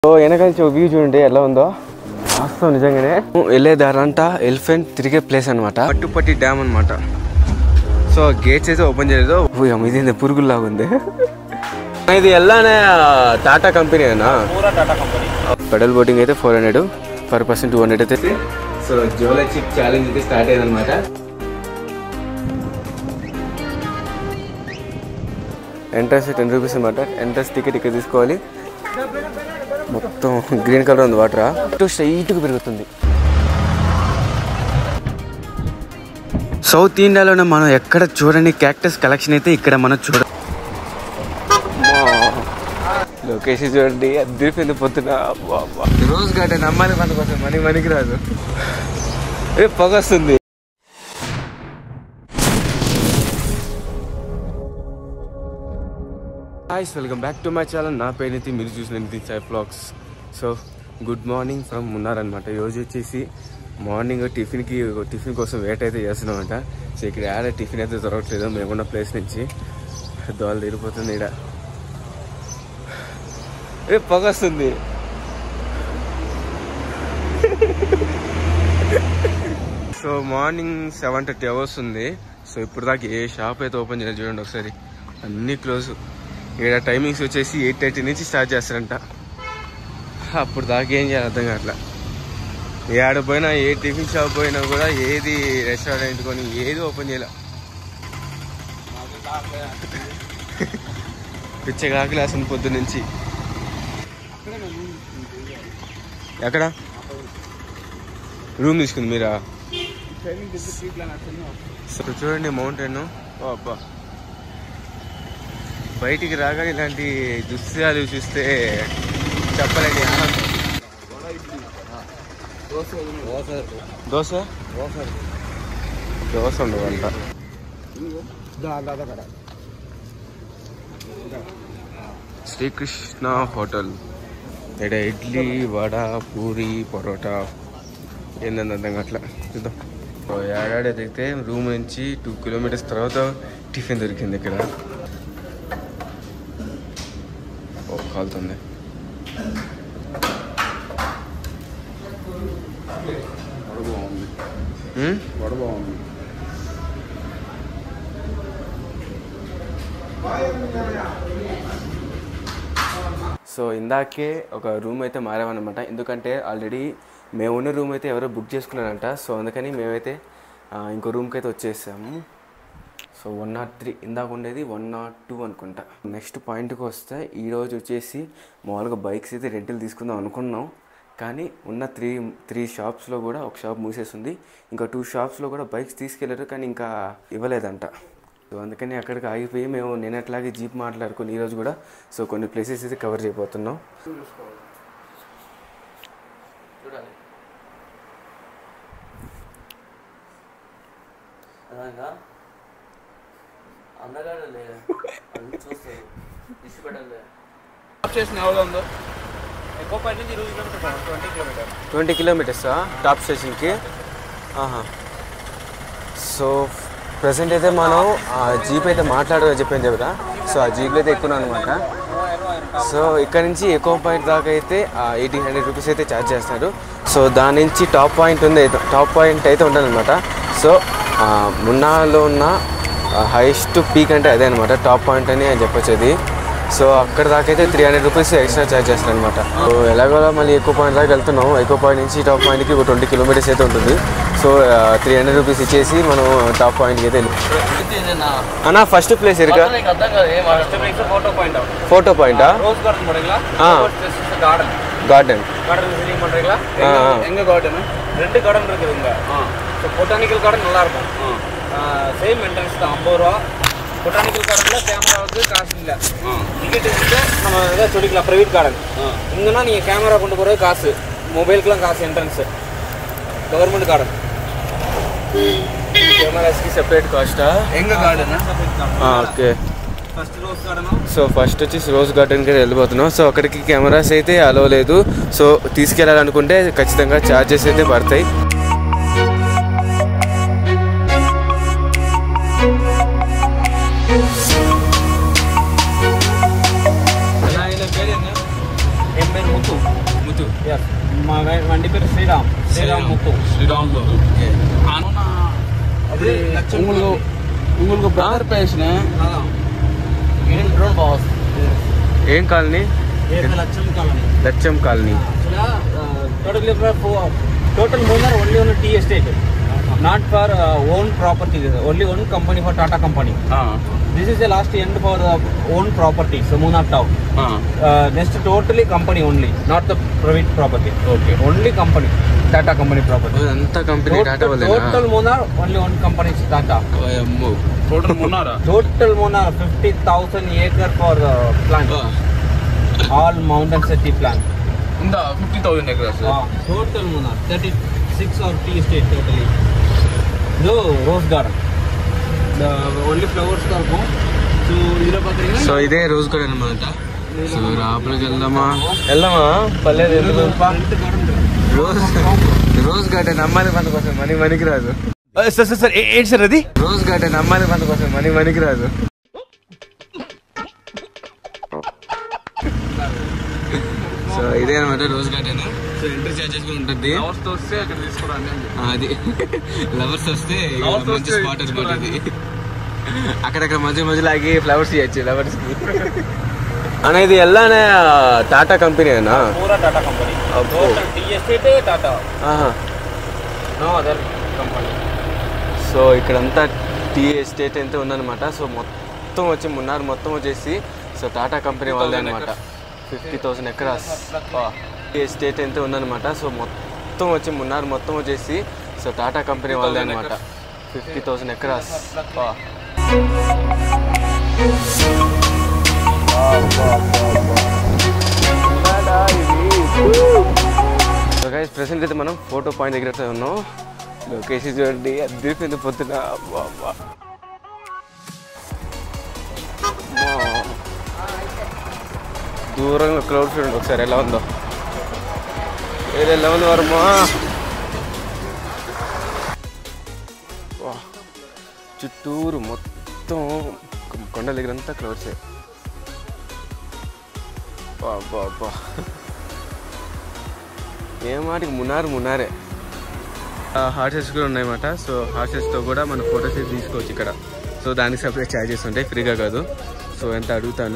So వెనక నుంచి view చూడండి ఎలా ఉందో వాస్తవం నిజంగానే వెళ్ళే దారంతా ఎలిఫెంట్ తిరిగే ప్లేస్ అనమాట పట్టుపట్టి డ్యామ్ అనమాట సో గేట్స్ అయితే ఓపెన్ చేయలేదు ఓ, అమ్మ, ఇది పురుగుల్లాగా ఉంది ఇది ఎల్లానే టాటా కంపెనీ అయినా పూరా టాటా కంపెనీ పెడల్ బోటింగ్ అయితే four hundred per person two hundred అయితే సో జోలా చిప్ ఛాలెంజ్ అయితే స్టార్ట్ అయింది అనమాట ఎంట్రన్స్ టెన్ రూపీస్ అనమాట ఎంట్రన్స్ టికెట్ ఇక్కడ తీసుకోవాలి మొత్తం గ్రీన్ కలర్ ఉంది వాటర్ ఇటు స్ట్రైట్గా పెరుగుతుంది సౌత్ ఇండియాలోనే మనం ఎక్కడ చూడని క్యాక్టస్ కలెక్షన్ అయితే ఇక్కడ మనం చూడ లొకేషన్ చూడండి అద్దరిపోయింది పొద్దున అబ్బా, అబ్బా. రోజు గార్డెన్ అమ్మాయి మన కోసం మనీ మనకి రాదు ఏ పొగ వస్తుంది హాయ్స్ welcome back to my channel నా పేరు నితిన్ మీరు చూసిన Nitin Sai blogs so good morning from ఉన్నారనమాట ఈరోజు వచ్చేసి మార్నింగ్ టిఫిన్కి టిఫిన్ కోసం వెయిట్ అయితే చేస్తున్నామంట సో ఇక్కడ యాడ టిఫిన్ అయితే దొరకట్లేదు మేమున్న ప్లేస్ నుంచి దోలు తీరిపోతుంది ఇక్కడ ఏ పొగ వస్తుంది so morning seven thirty hours ఉంది సో ఇప్పుడు దాకా ఏ షాప్ అయితే ఓపెన్ చేయాలి చూడండి ఒకసారి అన్నీ క్లోజ్ ఇక్కడ టైమింగ్స్ వచ్చేసి ఎయిట్ థర్టీ నుంచి స్టార్ట్ చేస్తారంట అప్పుడు దాకా ఏం చేయాలి అర్థం కావట్లా ఏడ పోయినా ఏ టిఫిన్ షాప్ పోయినా కూడా ఏది రెస్టారెంట్ కొని ఏది ఓపెన్ చేయలే పిచ్చగా ఆకలి అసలు పొద్దు నుంచి ఎక్కడ రూమ్ తీసుకుంది మీరా సో చూడండి మౌంటైన్ అబ్బా బయటికి రాగానే ఇలాంటి దృశ్యాలు చూస్తే చెప్పలేండి ఆనందం దోశ దోశ ఉండవంట శ్రీకృష్ణ హోటల్ ఇక్కడ ఇడ్లీ వడ పూరి పరోటా ఏందని అర్థం అట్లా చూద్దాం సో ఏడాది దిగితే రూమ్ నుంచి టూ కిలోమీటర్స్ తర్వాత టిఫిన్ దొరికింది ఇక్కడ ఓ కాలుతుంది ఉమ్? సో ఇందాకే ఒక రూమ్ అయితే మారామన్నమాట ఎందుకంటే ఆల్రెడీ మేము ఉన్న రూమ్ అయితే ఎవరో బుక్ చేసుకున్నారంట సో అందుకని మేమైతే ఆ, ఇంకో రూమ్కి అయితే వచ్చేసాము సో వన్ నాట్ త్రీ ఇందాక ఉండేది వన్ నాట్ టూ అనుకుంటా నెక్స్ట్ పాయింట్కి వస్తే ఈరోజు వచ్చేసి మామూలుగా బైక్స్ అయితే రెంట్లు తీసుకుందాం అనుకున్నాం కానీ ఉన్న త్రీ త్రీ షాప్స్లో కూడా ఒక షాప్ మూసేసింది ఇంకా టూ షాప్స్లో కూడా బైక్స్ తీసుకెళ్లారు కానీ ఇంకా ఇవ్వలేదంట సో అందుకని అక్కడికి ఆగిపోయి మేము నేను అట్లాగే జీప్ మాట్లాడుకుని ఈరోజు కూడా సో కొన్ని ప్లేసెస్ అయితే కవర్ చేయబోతున్నాం అలాగా అందగాడు లేదు అది చూస్తాడు ఇష్టపడాలి స్టేషన్ ఎవరో ఉందో ఎక్కువ పై నుంచి ఇరవై కిలోమీటర్ ట్వంటీ కిలోమీటర్ ట్వంటీ కిలోమీటర్సా టాప్ స్టేషన్కి ఆహా సో ప్రజెంట్ అయితే మనం ఆ జీప్ అయితే మాట్లాడగా చెప్పాను కదా సో ఆ జీప్లో అయితే ఎక్కువ అనమాట సో ఇక్కడ నుంచి ఎకో పాయింట్ దాకా అయితే ఎయిటీన్ హండ్రెడ్ రూపీస్ అయితే ఛార్జ్ చేస్తారు సో దాని నుంచి టాప్ పాయింట్ ఉంది టాప్ పాయింట్ అయితే ఉంటుందన్నమాట సో ఆ, మున్నాలో ఉన్న హైయెస్ట్ పీక్ అంటే అదే అనమాట టాప్ పాయింట్ అని అని చెప్పొచ్చు అది సో అక్కడ దాకా అయితే three hundred rupees extra charge చేస్తారు అనమాట సో ఎలాగో మళ్ళీ ఎక్కువ పాయింట్ దాకా వెళ్తున్నాం ఎక్కువ పాయింట్ నుంచి టాప్ పాయింట్కి ఒక ట్వంటీ కిలోమీటర్స్ అయితే ఉంటుంది సో త్రీ హండ్రెడ్ రూపీస్ ఇచ్చేసి మనం టాప్ పాయింట్కి అయితే వెళ్ళి అన్నా ఫస్ట్ ప్లేస్ ఇరుకా అర్థం కాదు ఏం first place photo point photo ಪಾಯಿಂಟಾ ரோஸ் கார்டன் போடுங்களா ஆ. கார்டன் ಗಾರ್ಡನ್ கார்டன் விசிட்டிங் பண்றீங்களா ஆ, ஆ. எங்க- எங்க கார்டன் ரெண்டு கார்டன் இருக்குது இங்க ஸோ பொட்டானிக்கல் கார்டன் நல்லா இருக்கும் சேம் என்ட்ரன்ஸ் தான் ஐம்பது ரூபா பொட்டானிக்கல் கார்டன்ல கேமராவுக்கு காசு இல்லை டிக்கெட் வந்து நம்ம இதை சொல்லிக்கலாம் ப்ரைவேட் கார்டன் இங்கன்னா நீங்கள் கேமரா கொண்டு போகிறது காசு மொபைலுக்குலாம் காசு என்ட்ரன்ஸு கவர்மெண்ட் கார்டன் కెమెరాస్కి సెపరేట్ కాస్టా எங்க கார்டன் ఓకే ஃபர்ஸ்ட் ரோஸ் கார்டனும் సో ఫస్ట్ వచ్చేసి రోజ్ గార్డెన్కి వెళ్ళిపోతున్నాం సో అక్కడికి కెమెరాస్ అయితే అలో లేదు సో తీసుకెళ్ళాలనుకుంటే ఖచ్చితంగా ఛార్జెస్ అయితే పడతాయి என் பேர் என்ன என் பேர் முத்து ముత్తు ఎస్ మా వే- వండి పేరు శ్రీరామ్ శ్రీరామ్ ముత్తు ಶ್ರೀರಾಮ್ అది உங்களுக்கு உங்களுக்கு பிரதர் பேசினேன் ఇండియన్ డ్రోన్ బాస్ ఏం కాలనీ లక్ష్యం కాలనీ లచ్చం colony total total Munnar only own tea estate not for own property only own company for Tata company this is the last end for own property so Munnar town next totally company only not the private property okay only company Tata company property అంతా company Tata వాళ్ళేనా total Munnar only own company Tata అమ్మో total Munnar total Munnar fifty thousand acre for plant all mountain city plant ಇಂದ fifty thousand acres total Munnar thirty six are tea estate totally ಇದು rose garden only flowers వరకు so ఇదిలో పక్కన so ఇదే రోజు కూడా అనమాట సో లోపలికి వెళ్దామా వెళ్దామా పర్లేదు ఎందుకు రోజ్ రోజ్ గార్డెన్ అమ్మాయి మంది కోసం మనీ మనకి రాదు సార్ సార్ సార్ ఏంటి సార్ అది రోజ్ గార్డెన్ అమ్మాయి మంది కోసం మనీ మనకి రాదు సో ఇదే అనమాట rose garden so entry charges కూడా ఉంటుంది ಅವರ್ಸ್ ತೋರಿಸಿ ಆ ಕಡೆ తీసుకోవడానికి ఆ, అది లవర్స్ వస్తే ఇక Lovers మంచి వస్తే స్పాట్ అనమాట ఇది అక్కడక్కడ మధ్య మధ్యలో ఆగి ఫ్లవర్స్ ఇవ్వచ్చు లవర్స్ కి అన్న ఇది ఎల్లానే టాటా కంపెనీ అన్నా పూరా టాటా కంపెనీ అబ్బో. టోటల్ టీ ఎస్టేట్ టాటా ఆహా. నో అదర్ కంపెనీ సో ఇక్కడంతా టీ ఎస్టేట్ అయితే ఉందన్నమాట సో మొత్తం వచ్చి మున్నారు మొత్తం వచ్చేసి సో టాటా కంపెనీ వాళ్ళదే అనమాట fifty thousand acres tea estate అయితే ఉందన్నమాట సో మొత్తం వచ్చి మున్నారు మొత్తం వచ్చేసి సో టాటా కంపెనీ వాళ్ళదే అనమాట fifty thousand acres so guys present అయితే మనం ఫోటో పాయింట్ దగ్గర అయితే ఉన్నాం లొకేషన్ చూడండి అద్దరిపోయింది పొద్దున అబ్బా, అబ్బా. అమ్మా. దూరంగా క్లౌడ్ చూడండి ఒకసారి ఎలా ఉందో వేరే ఎలా ఉంది వర్మా వా. చుట్టూరు మొత్తం కొండల దగ్గర అంతా క్లౌడ్సే అబ్బా అబ్బా ఏ మాటికి మునారు మునారే హార్సెస్ కూడా ఉన్నాయన్నమాట సో హార్సెస్తో కూడా మన ఫొటోస్ అయితే తీసుకోవచ్చు ఇక్కడ సో దానికి సపరేట్ ఛార్జెస్ ఉంటాయి ఫ్రీగా కాదు సో ఎంత అడుగుతాను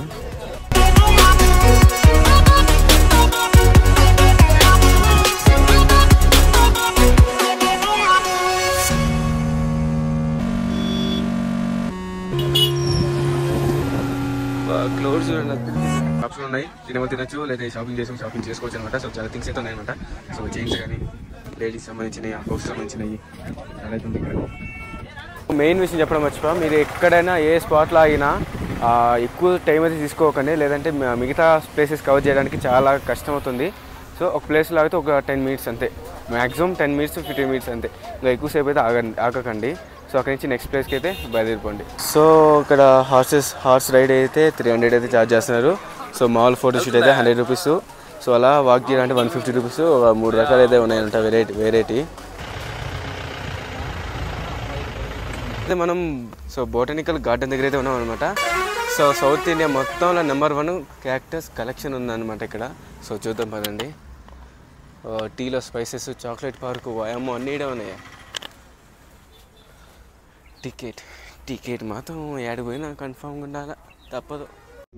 క్లోత్స్ షాప్స్ ఉన్నాయి తినమో తినచ్చు లేదా షాపింగ్ చేసాం షాపింగ్ చేసుకోవచ్చు అనమాట సో చాలా థింగ్స్ అయితే ఉన్నాయన్నమాట సో జీన్స్ కానీ లేడీస్ సంబంధించినవి హౌస్ సంబంధించినవి చాలా అయితే ఉంది ఇక్కడ మెయిన్ విషయం చెప్పడం మర్చిపో మీరు ఎక్కడైనా ఏ స్పాట్లో ఆగినా ఆ, ఎక్కువ టైం అయితే తీసుకోకండి లేదంటే మ- మిగతా ప్లేసెస్ కవర్ చేయడానికి చాలా కష్టం అవుతుంది సో ఒక ప్లేస్లో ఆగితే ఒక టెన్ మినిట్స్ అంతే maximum ten minutes fifteen minutes అంతే ఇంకా ఎక్కువసేపు అయితే ఆగండి ఆగకండి సో అక్కడి నుంచి నెక్స్ట్ ప్లేస్కి అయితే బయలుదేరిపోండి సో ఇక్కడ హార్సెస్ హార్స్ రైడ్ అయితే త్రీ హండ్రెడ్ అయితే ఛార్జ్ చేస్తున్నారు సో మామూలు ఫోటో షూట్ అయితే హండ్రెడ్ రూపీస్ సో అలా వాక్ చేయాలంటే వన్ ఫిఫ్టీ రూపీస్ ఒక మూడు రకాలు అయితే ఉన్నాయంట వెరైటీ వెరైటీ అయితే మనం సో బోటనికల్ గార్డెన్ దగ్గర అయితే ఉన్నాం అనమాట సో సౌత్ ఇండియా మొత్తంలో నెంబర్ వన్ క్యాక్టస్ కలెక్షన్ ఉందన్నమాట ఇక్కడ సో చూద్దాం పదండి ఓ, టీలో స్పైసెస్ చాక్లెట్ పార్కు వాయమ్మో అన్నీ ఈడే ఉన్నాయి టికెట్ టికెట్ మాత్రం ఏడు పోయినా కన్ఫామ్గా ఉండాలా తప్పదు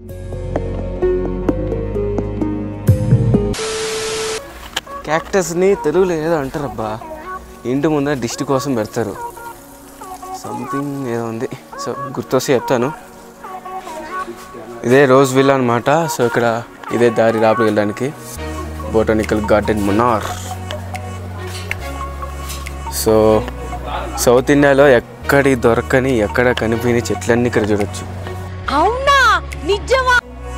క్యాక్టస్ని తెలుగులో ఏదో అంటారబ్బా ఇంటి ముందర దిష్టి కోసం పెడతారు సంథింగ్ ఏదో ఉంది సో గుర్తొస్తే చెప్తాను ఇదే రోజ్ విల్ అనమాట సో ఇక్కడ ఇదే దారి లోపలికి వెళ్ళడానికి బొటానికల్ గార్డెన్ మున్నార్ సో సౌత్ ఇండియాలో ఎక్కడి దొరకని ఎక్కడ కనిపించని చెట్లన్నీ ఇక్కడ చూడొచ్చు అవునా నిజమా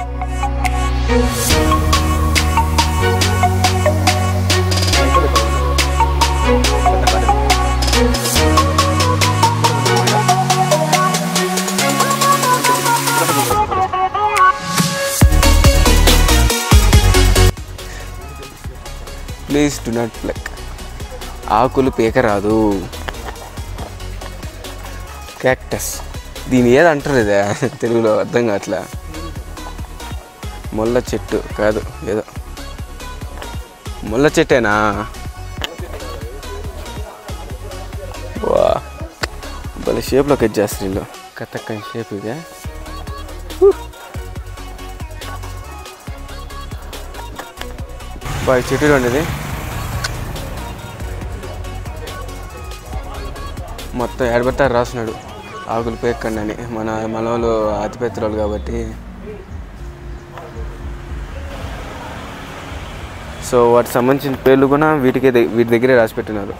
ప్లీజ్ డు నాట్ ప్లక్ ఆకులు పీకరాదు క్యాక్టస్ దీని ఏది అంటారు ఇదే తెలుగులో అర్థం కావట్లే మొల్ల చెట్టు కాదు ఏదో ముళ్ళ చెట్టేనా వా భలే షేప్లో కట్ చేస్తారు వీళ్ళు కథక్కని షేప్ ఇదే బాగా చెట్టు ఉండేది మొత్తం ఎడబెట్టారు రాసినాడు ఆకులు పేక్కండి అని మన మన వాళ్ళు అతిపెత్తరోళ్ళు కాబట్టి సో వాటికి సంబంధించిన పేర్లు కూడా వీటికి వీటి దగ్గరే రాసి పెట్టినారు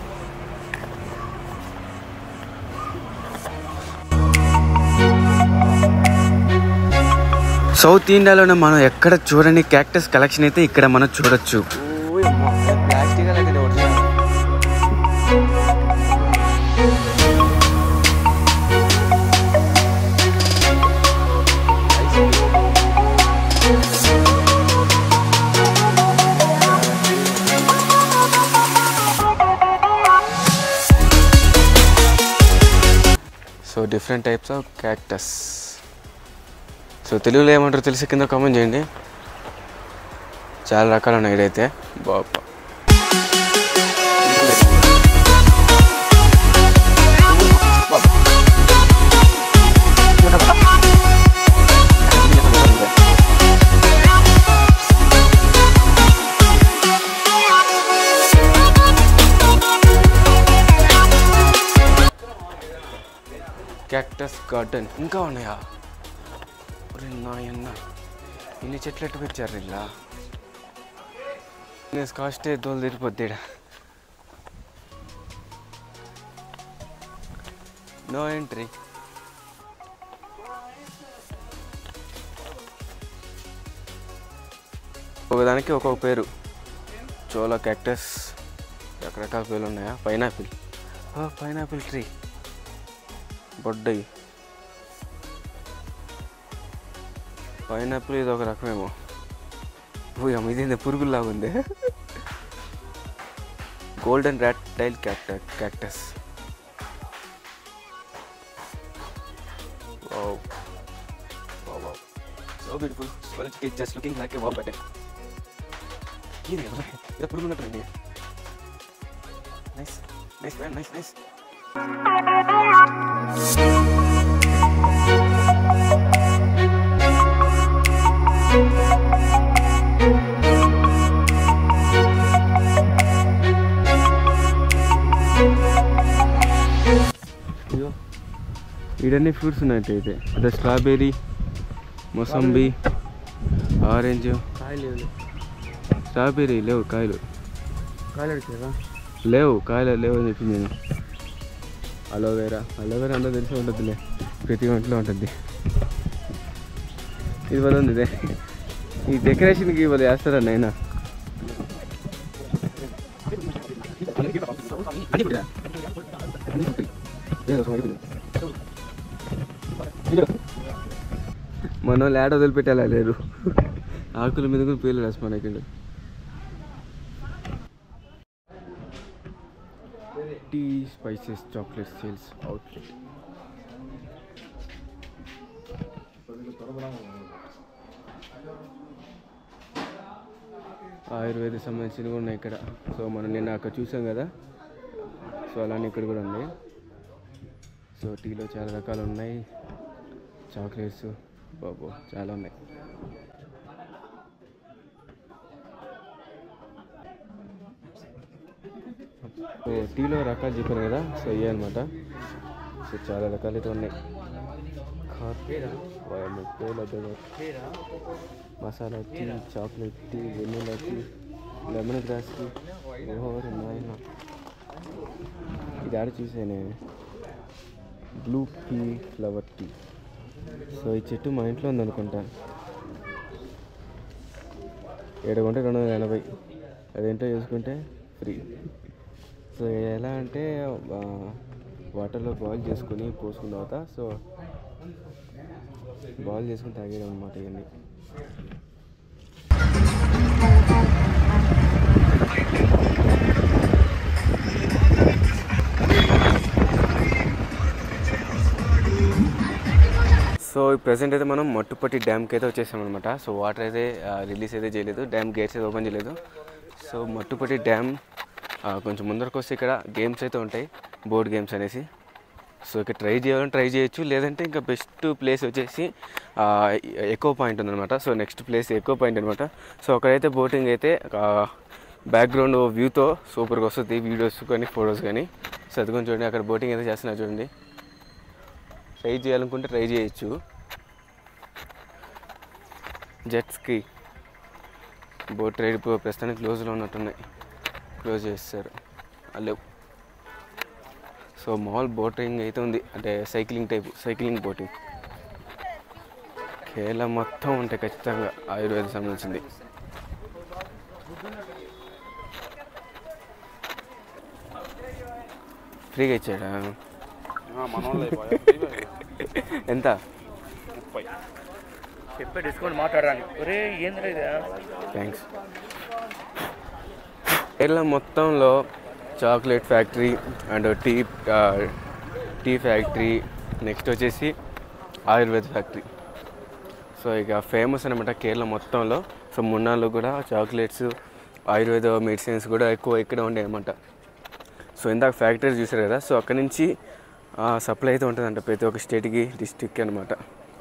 సౌత్ ఇండియాలోనే మనం ఎక్కడ చూడని క్యాక్టస్ కలెక్షన్ అయితే ఇక్కడ మనం చూడొచ్చు so different types of cactus so తెలుగులో ఏమంటారో తెలిసి కింద కామెంట్ చేయండి చాలా రకాలు ఉన్నాయి ఇదైతే బాబా క్యాక్టస్ గార్డెన్ ఇంకా ఉన్నాయా ఒరే నాయన్న ఇన్ని చెట్లు ఎట్టు పెట్టారు ఇలా నేను కాస్టే దోలు తిరిగిపోద్ది ఈడ. నో ఎంట్రీ ఒకదానికి ఒక్కొక్క పేరు చోలా క్యాక్టస్ రకరకాల పేర్లు ఉన్నాయా పైనాపిల్ పైనాపిల్ ట్రీ బొడ్డయి పైనాపిల్ ఇది ఒక రకమేమో పోయాము ఇది పురుగుల్లాగా ఉంది golden rat tail cactus cactus so beautiful just looking like a wall button ఇది ఇది పురుగు ఉన్నట్టుంది నైస్ నైస్ నైస్ నైస్ అయ్యో ఇవన్నీ ఫ్రూట్స్ ఉన్నాయి అయితే అదే స్ట్రాబెర్రీ మొసంబి ఆరెంజ్ కాయలు స్ట్రాబెర్రీ లేవు కాయలు కాయలు అడిగారా లేవు కాయలు లేవు అని చెప్పింది నేను అలోవేరా అలోవేరా అంతా తెలిసి ఉంటుందిలే ప్రతి ఒంట్లో ఉంటుంది ఇది వల్ల ఉంది ఇదే ఈ డెకరేషన్కి ఇవాళ వేస్తారా నైనా మన వాళ్ళు ఏడ వదిలిపెట్టేలా లేరు ఆకుల మీద కూడా పేర్లు రాసి మనకి tea spices chocolate sales outlet Ayurveda సంబంధించినవి కూడా ఉన్నాయి ఇక్కడ సో మనం నిన్న అక్కడ చూసాం కదా సో అలానే ఇక్కడ కూడా ఉంది సో టీలో చాలా రకాలు ఉన్నాయి చాక్లెట్స్ బాబు చాలా ఉన్నాయి సో టీలో రకాలు చెప్పాను కదా సో ఇవే అనమాట సో చాలా రకాలు అయితే ఉన్నాయి కాఫీ పేల masala tea chocolate tea vanilla tea lemongrass tea over నాయన ఇది ఆడ చూసానే blue pea flower tea so ఈ చెట్టు మా ఇంట్లో ఉందనుకుంటా ఏడు కొంటే రెండు వందల ఎనభై అదేంటో చూసుకుంటే ఫ్రీ సో ఎలా అంటే ఆ, వాటర్లో బాయిల్ చేసుకుని పోసుకున్న తర్వాత సో బాయిల్ చేసుకుని తాగేయడం అనమాట ఇవన్నీ సో ప్రజెంట్ అయితే మనం మట్టుపట్టి డ్యామ్కి అయితే వచ్చేసాం అనమాట సో వాటర్ అయితే రిలీజ్ అయితే చేయలేదు డ్యామ్ గేట్స్ అయితే ఓపెన్ చేయలేదు సో మట్టుపట్టి డ్యామ్ ఆ, కొంచెం ముందరకు వస్తే ఇక్కడ గేమ్స్ అయితే ఉంటాయి బోర్డ్ గేమ్స్ అనేసి సో ఇక్కడ ట్రై చేయాలని ట్రై చేయొచ్చు లేదంటే ఇంకా బెస్ట్ ప్లేస్ వచ్చేసి ఎకో పాయింట్ ఉందన్నమాట so next place echo point అనమాట సో అక్కడైతే బోటింగ్ అయితే బ్యాక్గ్రౌండ్ వ్యూతో సూపర్గా వస్తుంది వీడియోస్ కానీ ఫొటోస్ కానీ సో అది కొంచెం చూడండి అక్కడ బోటింగ్ అయితే చేస్తున్నారు చూడండి ట్రై చేయాలనుకుంటే ట్రై చేయొచ్చు జెట్ స్కీ బోట్ రైడ్ ఇప్పుడు ప్రస్తుతానికి క్లోజ్లో ఉన్నట్టున్నాయి క్లోజ్ చేస్తారు లేవు సో మామూలు బోటింగ్ అయితే ఉంది అంటే cycling type cycling boating Kerala మొత్తం ఉంటాయి ఖచ్చితంగా ఆయుర్వేద సంబంధించింది ఫ్రీగా ఇచ్చాడా మన వాళ్ళే ఎంత ముప్పై చెప్పే డిస్కౌంట్ మాట్లాడడానికి ఒరే ఏంద్రా ఇది థ్యాంక్స్ కేరళ మొత్తంలో chocolate factory and tea tea factory next వచ్చేసి ఆయుర్వేద ఫ్యాక్టరీ సో ఇక ఫేమస్ అనమాట కేరళ మొత్తంలో సో మున్నార్లో కూడా చాక్లెట్స్ ఆయుర్వేద మెడిసిన్స్ కూడా ఎక్కువ ఇక్కడ ఉంటాయి అనమాట సో ఇందాక ఫ్యాక్టరీ చూసారు కదా సో అక్కడ నుంచి సప్లై అయితే ఉంటుందంట ప్రతి ఒక్క స్టేట్కి డిస్టిక్కి అనమాట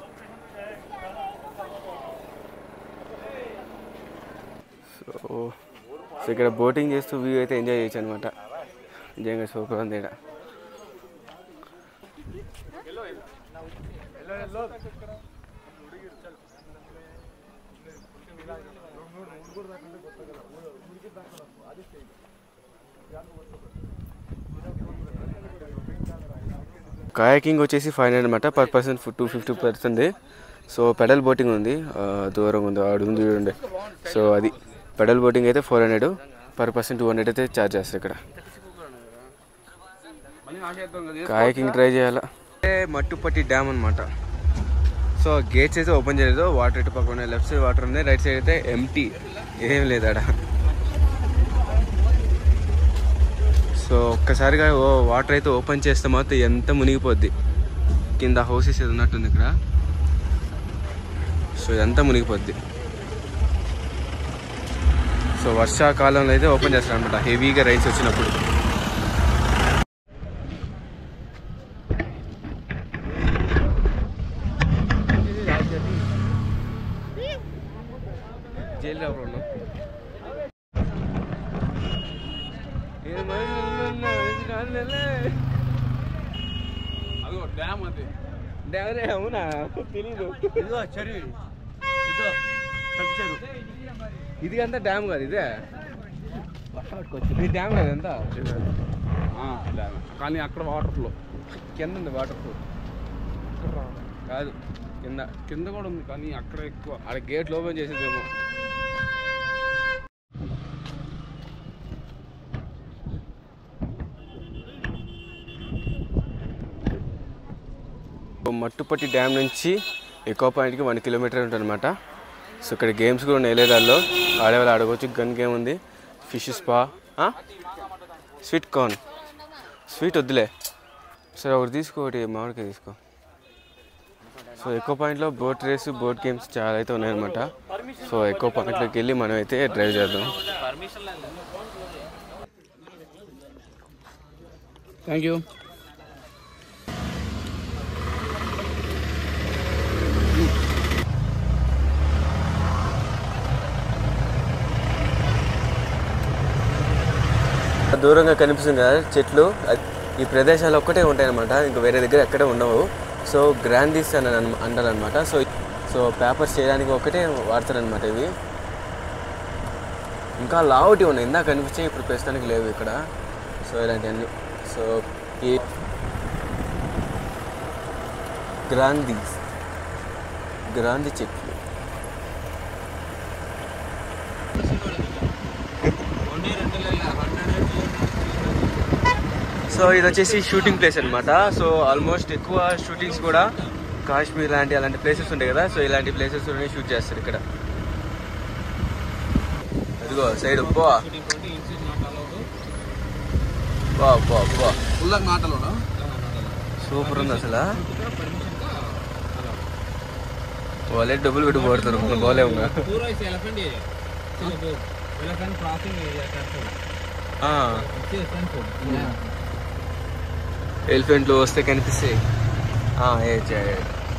సో సో ఇక్కడ బోటింగ్ చేస్తూ వ్యూ అయితే ఎంజాయ్ చేయొచ్చు అనమాట నిజంగా సూపర్ ఉంది ఇక్కడ కాయాకింగ్ వచ్చేసి ఫైవ్ హండ్రెడ్ అనమాట per person two fifty percent so pedal boating ఉంది ఆ, దూరం ఉంది ఆడు ఉంది చూడండి సో అది పెడల్ బోటింగ్ అయితే four hundred per person two hundred అయితే ఛార్జ్ చేస్తారు ఇక్కడ మళ్ళీ నాకేద్దాం కదా కాయకింగ్ ట్రై చేయాలా అంటే మట్టుపట్టి డ్యామ్ అనమాట సో గేట్స్ అయితే ఓపెన్ చేయలేదు వాటర్ ఇటు పక్కన ఉన్నాయి లెఫ్ట్ సైడ్ వాటర్ ఉన్నాయి రైట్ సైడ్ అయితే ఎంటీ ఏం లేదు ఆడ సో ఒక్కసారిగా ఓ వాటర్ అయితే ఓపెన్ చేస్తే మాత్రం ఎంత మునిగిపోద్ది కింద హౌసెస్ ఏదో ఉన్నట్టుంది ఇక్కడ సో ఇదంతా మునిగిపోద్ది సో వర్షాకాలంలో అయితే ఓపెన్ చేస్తారు అనమాట హెవీగా రైన్స్ వచ్చినప్పుడు జైలు ఎవరు ఉన్నావు అదిగో డ్యామ్ అది డ్యామరే అవునా తెలీదు ఇదిగో చెరువు ఇదో పెద్ద చెరువు ఇది అంతా డ్యామ్ కాదు ఇదే ఇది డ్యామ్ కాదు అంతా ఆ, డ్యామ్ కానీ అక్కడ వాటర్ ఫ్లో కింద ఉంది వాటర్ ఫ్లో కాదు కింద కింద కూడా ఉంది కానీ అక్కడ ఎక్కువ ఆడ గేట్లు ఓపెన్ చేసేదేమో మట్టుపట్టి డ్యామ్ నుంచి ఎకో పాయింట్కి వన్ కిలోమీటర్ ఉంటుంది అనమాట సో ఇక్కడ గేమ్స్ కూడా ఉన్నాయి దానిలో ఆడేవాళ్ళు ఆడుకోవచ్చు గన్ గేమ్ ఉంది fish spa sweet corn sweet వద్దులే సరే ఒకటి తీసుకో ఒకటి మామిడికాయ తీసుకో సో ఎకో పాయింట్లో బోట్ రేస్ బోట్ గేమ్స్ చాలా అయితే ఉన్నాయన్నమాట సో ఎకో పాయింట్లోకి వెళ్ళి మనం అయితే డ్రైవ్ చేద్దాం థ్యాంక్ యూ దూరంగా కనిపిస్తుంది కదా చెట్లు అది- ఈ ప్రదేశాలు ఒక్కటే ఉంటాయన్నమాట ఇంకా వేరే దగ్గర ఎక్కడే ఉండవు సో గ్రాండీస్ అని అన్- అంటారనమాట సో సో పేపర్స్ చేయడానికి ఒకటే వాడతారనమాట ఇవి ఇంకా లావుటి ఉన్నాయి ఇందాక కనిపించాయి ఇప్పుడు ప్రస్తుతానికి లేవు ఇక్కడ సో ఇలాంటివన్నీ సో ఈ గ్రాంధీస్ గ్రాంధి చెట్లు సో ఇది వచ్చేసి షూటింగ్ ప్లేస్ అన్నమాట సో ఆల్మోస్ట్ ఎక్కువ షూటింగ్స్ కూడా కాశ్మీర్ లాంటి అలాంటి ప్లేసెస్ ఉంటాయి కదా సో ఇలాంటి ప్లేసెస్ షూట్ చేస్తారు ఇక్కడ అదిగో సైడ్ పో పో పో పో ఉల్లాక నాటలోనా సూపర్ ఉంది అసలు వాళ్ళే డబ్బులు పెట్టి పోడతారు పోలేము ఎలిఫెంట్ క్రాసింగ్ ఎలిఫెంట్లు వస్తే కనిపిస్తాయి ఆ, ఏ చే-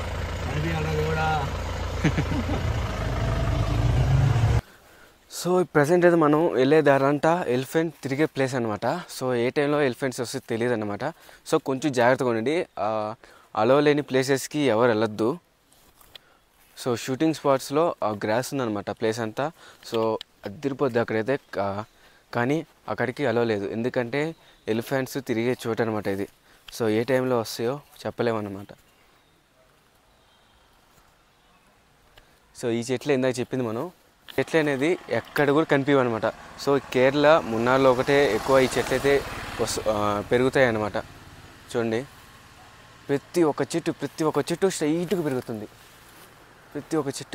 సో ప్రజెంట్ అయితే మనం వెళ్ళే దారంతా ఎలిఫెంట్ తిరిగే ప్లేస్ అనమాట సో ఏ టైంలో ఎలిఫెంట్స్ వస్తే తెలియదు అనమాట సో కొంచెం జాగ్రత్తగా ఉండండి అలవ లేని ప్లేసెస్కి ఎవరు వెళ్ళొద్దు సో షూటింగ్ స్పాట్స్లో ఆ గ్రాస్ ఉందన్నమాట ప్లేస్ అంతా సో అదిరిపోద్ది అక్కడైతే కా- కానీ అక్కడికి అలవ లేదు ఎందుకంటే ఎలిఫెంట్స్ తిరిగే చోటు అనమాట ఇది సో ఏ టైంలో వస్తాయో చెప్పలేమన్నమాట సో ఈ చెట్లు ఇందాక చెప్పింది మనం చెట్లు అనేది ఎక్కడ కూడా కనిపించవు అనమాట సో కేరళ మున్నార్లో ఒకటే ఎక్కువ ఈ చెట్లు అయితే వస్తు ఆ, పెరుగుతాయి అన్నమాట చూడండి ప్రతి ఒక్క చెట్టు ప్రతి ఒక్క చెట్టు స్ట్రైట్గా పెరుగుతుంది ప్రతి ఒక్క చెట్టు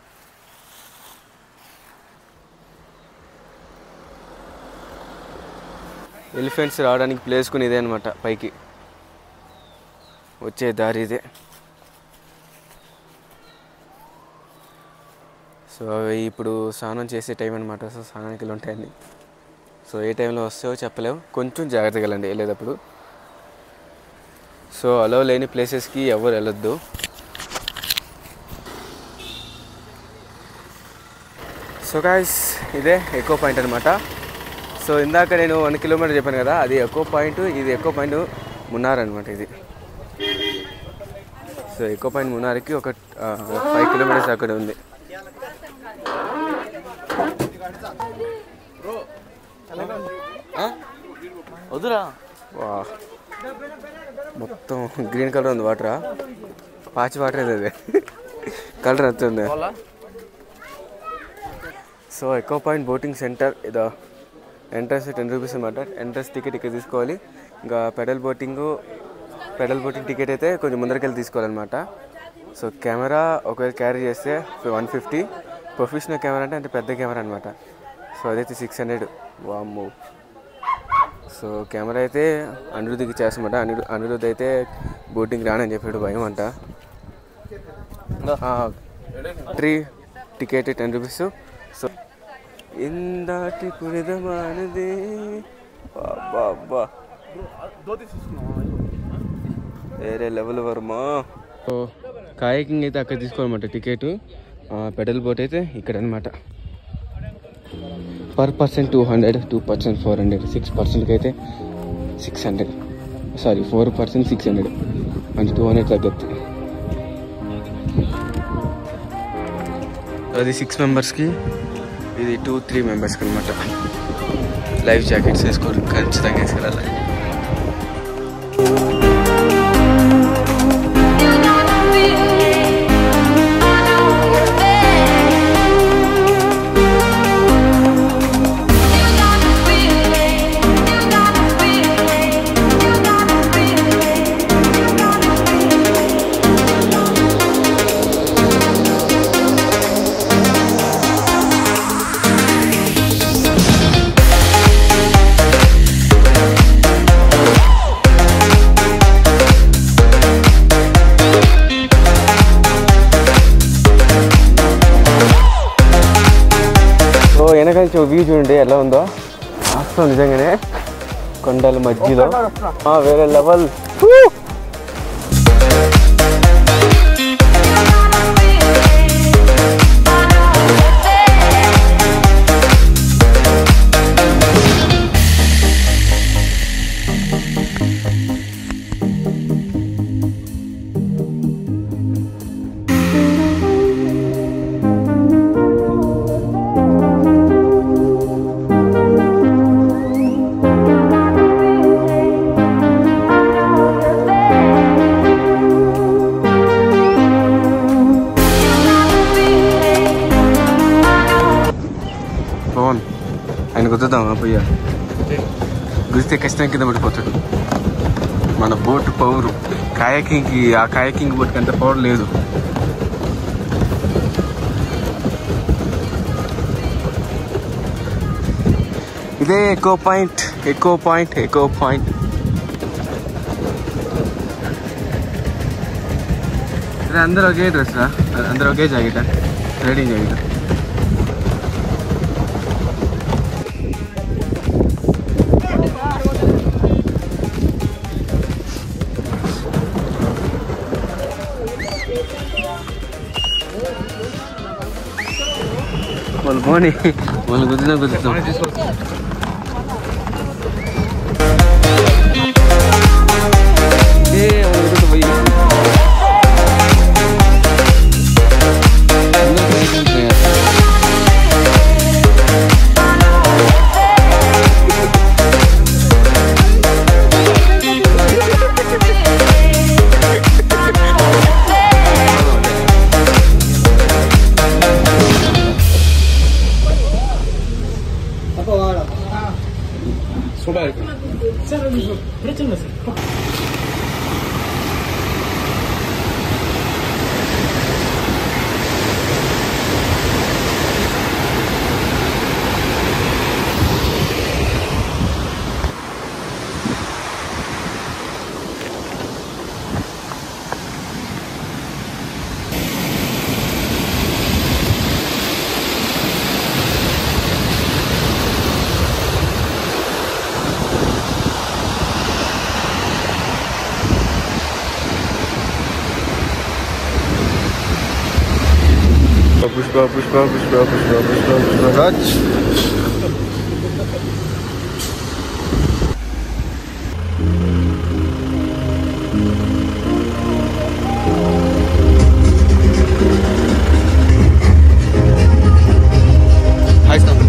ఎలిఫెంట్స్ రావడానికి ప్లేస్ కొని ఇదే అనమాట పైకి వచ్చే దారి ఇదే సో అవి ఇప్పుడు స్నానం చేసే టైం అనమాట సో స్నానానికి వెళ్ళి ఉంటాయండి సో ఏ టైంలో వస్తాయో చెప్పలేము కొంచెం జాగ్రత్తగా వెళ్ళండి వెళ్ళేటప్పుడు సో అలో లేని ప్లేసెస్కి ఎవరు వెళ్ళొద్దు సో గాయస్ ఇదే ఎకో పాయింట్ అనమాట సో ఇందాక నేను వన్ కిలోమీటర్ చెప్పాను కదా అది ఎకో పాయింట్ ఇది ఎకో పాయింట్ మున్నార్ అనమాట ఇది సో ఎకో పాయింట్ మున్నార్కి ఒక ఫైవ్ కిలోమీటర్స్ అక్కడ ఉంది వద్దురా వా మొత్తం గ్రీన్ కలర్ ఉంది వాటరా పాచి వాటర్ ఏదో అది కలర్ వస్తుంది so echo point boating centre ఇదో ఎంట్రన్స్ టెన్ రూపీస్ అనమాట ఎంట్రన్స్ టికెట్ ఇక్కడ తీసుకోవాలి ఇంకా pedal boating pedal boating ticket అయితే కొంచెం ముందరికెళ్ళి తీసుకోవాలన్నమాట సో కెమెరా ఒకవేళ క్యారీ చేస్తే వన్ ఫిఫ్టీ ప్రొఫెషనల్ కెమెరా అంటే అంటే పెద్ద కెమెరా అనమాట సో అదైతే సిక్స్ హండ్రెడ్ వామ్మో సో కెమెరా అయితే అనిరుద్ధికి చేస్తామట అనిరు అనిరుద్ధ్ అయితే బోటింగ్ రానని చెప్పాడు భయం అంట three ticket ten rupees so ఇందాటి పురిదమానది బాబా వేరే లెవెల్ వర్మా సో కాయకింగ్ అయితే అక్కడ తీసుకోవాలన్నమాట టికెట్ పెడల్ బోట్ అయితే ఇక్కడ అనమాట per person two hundred two percent four hundred six పర్సెంట్కి అయితే six hundred sorry four percent six hundred అంటే టూ హండ్రెడ్ తగ్గద్ది అది సిక్స్ మెంబర్స్కి ఇది టూ త్రీ మెంబర్స్కి అనమాట లైఫ్ జాకెట్స్ వేసుకోరు ఖచ్చితంగా వేసుకెళ్ళాలి సో వెనకాల నుంచి వ్యూ చూడండి ఎలా ఉందో వాస్తవం నిజంగానే కొండల మధ్యలో ఆ, వేరే లెవెల్ పవన్ ఆయన గుద్దుదామా పోయా గుద్దితే ఖచ్చితంగా కింద పడిపోతాడు మన బోట్ పవర్ కాయకింగ్కి ఆ కాయకింగ్ బోట్కి అంత పవర్ లేదు ఇదే echo point echo point echo point అరే అందరూ ఒకే డ్రెస్ రా అందరూ ఒకే జాకెట్ ట్రేడింగ్ జాకెట్ మోని వాళ్ళు కుదిరినా కుదురుతాం ఏ, వాళ్ళు కుదురుతా పోయి. అందరూ కుదురుతున్నాయి. Pushpa Pushpa Pushpa Pushpa Pushpa Pushpa Raj hi sir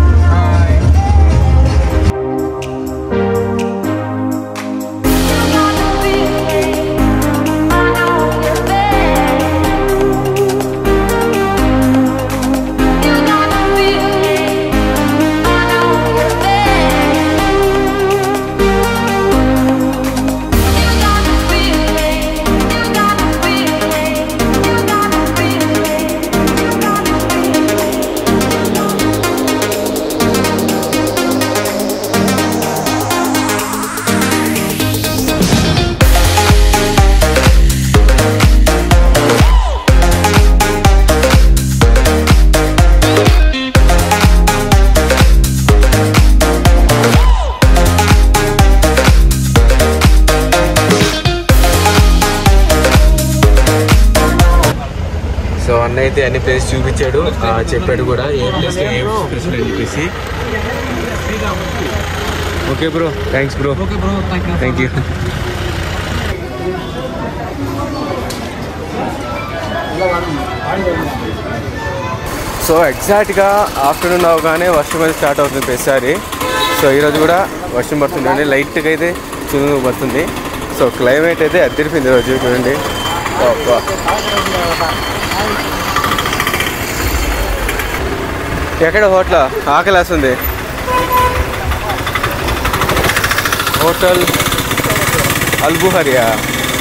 so అన్న అయితే అన్ని ప్లేస్ చూపించాడు ఆ, చెప్పాడు కూడా ఏ ప్లేస్ ఏం స్పెషల్ అని చెప్పేసి okay bro thanks bro okay bro thank you thank you so ఎగ్జాక్ట్గా ఆఫ్టర్నూన్ అవగానే వర్షం అనేది స్టార్ట్ అవుతుంది ప్రతిసారి సో ఈరోజు కూడా వర్షం పడుతుంది అండి లైట్గా అయితే చినుగు పడుతుంది సో క్లైమేట్ అయితే అద్దరిపోయింది ఈరోజు చూడండి అబ్బా. ఎక్కడ హోటల్ ఆకలి వేస్తుంది హోటల్ అల్బుహరియా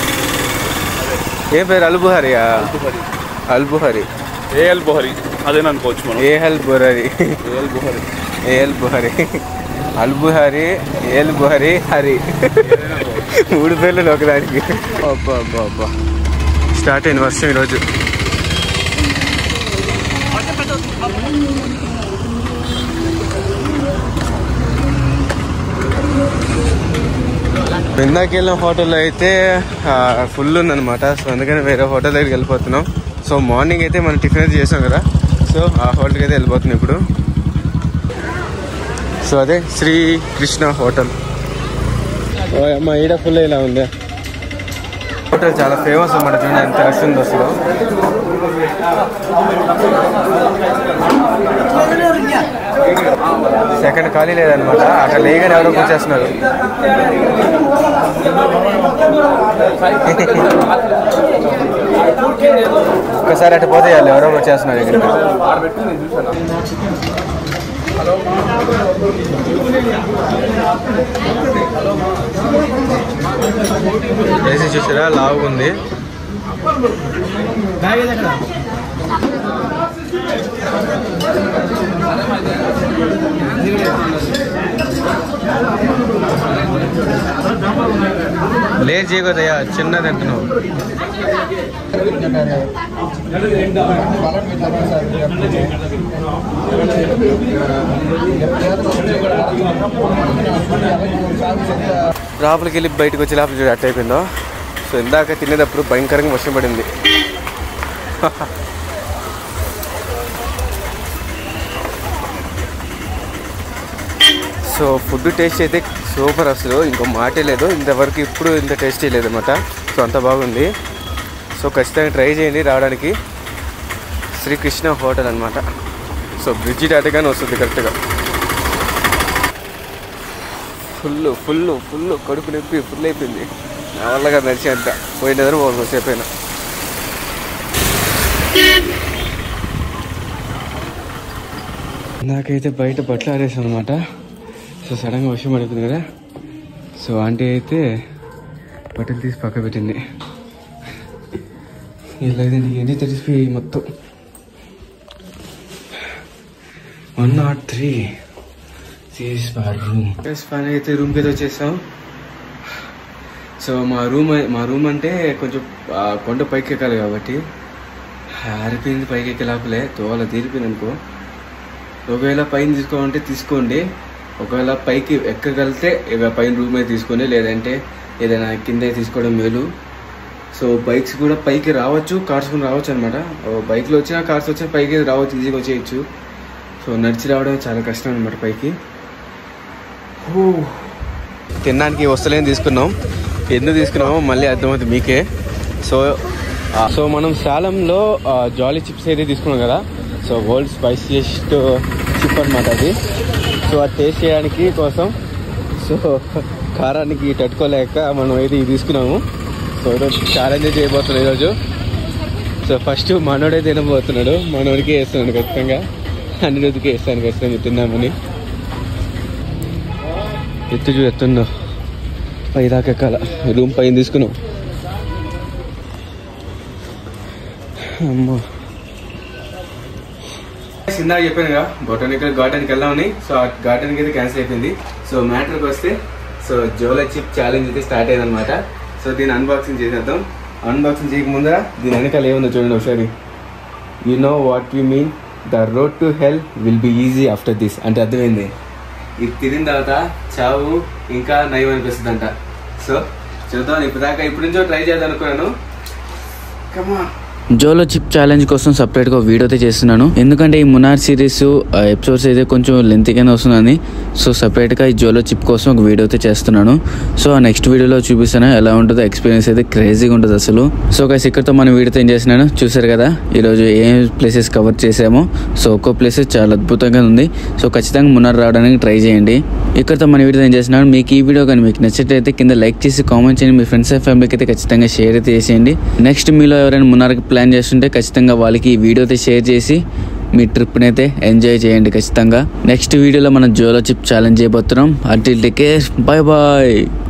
ఏం పేరు అల్బుహరియా అల్బుహరి ఏఎల్ బొహరి అదేనా అనుకోవచ్చు మనం ఏహల్ బుహరి ఏఎల్ బొహరి ఏఎల్ బుహరి అల్బుహరి ఏఎల్ బుహరి హరి మూడు పేర్లు ఒకదానికి అబ్బా అబ్బా అబ్బా స్టార్ట్ అయింది వర్షం ఈరోజు ఇందాక వెళ్ళిన హోటల్లో అయితే ఫుల్ ఉందన్నమాట సో అందుకని వేరే హోటల్ దగ్గరికి వెళ్ళిపోతున్నాం సో మార్నింగ్ అయితే మనం టిఫిన్ అయితే చేసాం కదా సో ఆ హోటల్కి అయితే వెళ్ళిపోతున్నాం ఇప్పుడు సో అదే శ్రీ కృష్ణ హోటల్ ఓ అమ్మ ఈడ ఫుల్ ఇలా ఉంది హోటల్ చాలా ఫేమస్ అన్నమాట చూడండి ఎంత రష్ ఉంది అసలు సెకండ్ ఖాళీ లేదనమాట అక్కడ లేగానే ఎవరో కూర్చేస్తున్నారు ఒక్కసారి అటు పోతే వాళ్ళు ఎవరో వచ్చేస్తున్నారు ఇక్కడికి వేసి చూసారా లావుగా ఉంది లేట్ చేయకూడదయ్యా చిన్నది అంటున్నావు లోపలికి వెళ్ళి బయటకు వచ్చి లోపలికి చూడు అట్ట అయిపోయిందో సో ఇందాక తినేటప్పుడు భయంకరంగా వర్షం పడింది సో ఫుడ్ టేస్ట్ అయితే సూపర్ అసలు ఇంకో మాటే లేదు ఇంతవరకు ఇప్పుడు ఇంత టేస్టీ లేదన్నమాట సో అంత బాగుంది సో ఖచ్చితంగా ట్రై చేయండి రావడానికి శ్రీకృష్ణ హోటల్ అనమాట సో బ్రిడ్జి దాటగానే వస్తుంది కరెక్ట్గా ఫుల్ ఫుల్ ఫుల్ కడుపు నొప్పి ఫుల్ అయిపోయింది నా వల్లగా నడిచి అంత పోయినదని పోను సేపైనా నాకైతే బయట బట్టలు ఆరేసాం అనమాట సో సడన్గా వర్షం పడుతుంది కదా సో ఆంటీ అయితే బట్టలు తీసి పక్క పెట్టింది ఇలా అయితే ఎన్ని తడిసిపోయి మొత్తం one naught three CS room పని అయితే రూమ్కి అయితే వచ్చేసాం సో మా రూమ్ మా రూమ్ అంటే కొంచెం ఆ, కొండ పైకి ఎక్కాలి కాబట్టి ఆరిపోయింది పైకి ఎక్కే లోపలే తోల తీరిపోయింది అనుకో ఒకవేళ పైన తీసుకోవాలంటే తీసుకోండి ఒకవేళ పైకి ఎక్కగలితే ఇక పైన రూమ్ అయితే తీసుకోండి లేదంటే ఏదైనా కింద తీసుకోవడం మేలు సో బైక్స్ కూడా పైకి రావచ్చు కార్స్ కూడా రావచ్చు అనమాట బైక్లో వచ్చినా కార్స్ వచ్చినా పైకి రావచ్చు ఈజీగా వచ్చేయచ్చు సో నడిచి రావడం చాలా కష్టం అనమాట పైకి హూ. తినడానికి వస్తలేని తీసుకున్నాం ఎందుకు తీసుకున్నామో మళ్ళీ అర్థమవుతుంది మీకే సో ఆ, సో మనం శాలంలో ఆ, జాలీ చిప్స్ అయితే తీసుకున్నాం కదా సో వరల్డ్ స్పైసియెస్ట్ చిప్ అనమాట అది సో అది టేస్ట్ చేయడానికి కోసం సో కారానికి తట్టుకోలేక మనం అయితే ఇది తీసుకున్నాము సో ఈరోజు ఛాలెంజ్ చేయబోతున్నాం ఈరోజు సో ఫస్ట్ మనోడే తినబోతున్నాడు మనోడికే వేస్తున్నాడు ఖచ్చితంగా అనిరుద్ధికి వేస్తాను ఖచ్చితంగా తిన్నామని ఎత్తు చూ ఎత్తుందో పై దాకా ఎక్కాల రూమ్ పైన తీసుకున్నాం అమ్మో ఇందాక చెప్పాను కదా బొటానికల్ గార్డెన్కి వెళ్దామని సో ఆ గార్డెన్కి అయితే క్యాన్సిల్ అయిపోయింది సో మ్యాటర్కి వస్తే సో జోలా చిప్ ఛాలెంజ్ అయితే స్టార్ట్ అయింది అనమాట సో దీన్ని అన్బాక్సింగ్ చేసేద్దాం అన్బాక్సింగ్ చేయకముందర దీని వెనకాల ఏముందో చూడండి ఒకసారి you know what you mean the road to hell will be easy after this అంటే అర్థమైంది ఇది తిరిగిన తర్వాత చావు ఇంకా నయం అనిపిస్తుంది అంట సో చూద్దాం ఇప్పుడు దాకా ఇప్పటి నుంచో ట్రై చేద్దాం అనుకున్నాను కమా జోలో చిప్ ఛాలెంజ్ కోసం సపరేట్ గా వీడియో అయితే చేస్తున్నాను ఎందుకంటే ఈ మునార్ సిరీస్ ఎపిసోడ్స్ అయితే కొంచెం లెంతీగానే వస్తుందని సో సపరేట్ గా ఈ జోలో చిప్ కోసం ఒక వీడియో అయితే చేస్తున్నాను సో ఆ నెక్స్ట్ వీడియోలో చూపిస్తాను ఎలా ఉంటుందో ఎక్స్పీరియన్స్ అయితే క్రేజీగా ఉంటుంది అసలు సో గైస్ ఇక్కడతో మన వీడియోతో ఏం చేస్తున్నాను చూసారు కదా ఈరోజు ఏ ప్లేసెస్ కవర్ చేసామో సో ఒక్కో ప్లేసెస్ చాలా అద్భుతంగా ఉంది సో ఖచ్చితంగా మునార్ రావడానికి ట్రై చేయండి ఇక్కడతో మన వీడియో ఏం చేస్తున్నాను మీకు ఈ వీడియో కానీ మీకు నచ్చినట్లయితే కింద లైక్ చేసి కామెంట్ చేయండి మీ ఫ్రెండ్స్ అండ్ ఫ్యామిలీకి అయితే ఖచ్చితంగా షేర్ అయితే చేసేయండి నెక్స్ట్ మీలో ఎవరైనా మున్నార్కి ప్లాన్ చేస్తుంటే ఖచ్చితంగా వాళ్ళకి ఈ వీడియో అయితే షేర్ చేసి మీ ట్రిప్ని అయితే ఎంజాయ్ చేయండి ఖచ్చితంగా నెక్స్ట్ వీడియోలో మనం జోలో చిప్ ఛాలెంజ్ చేయబోతున్నాం అటిల్ టేక్ కేర్ బాయ్ బాయ్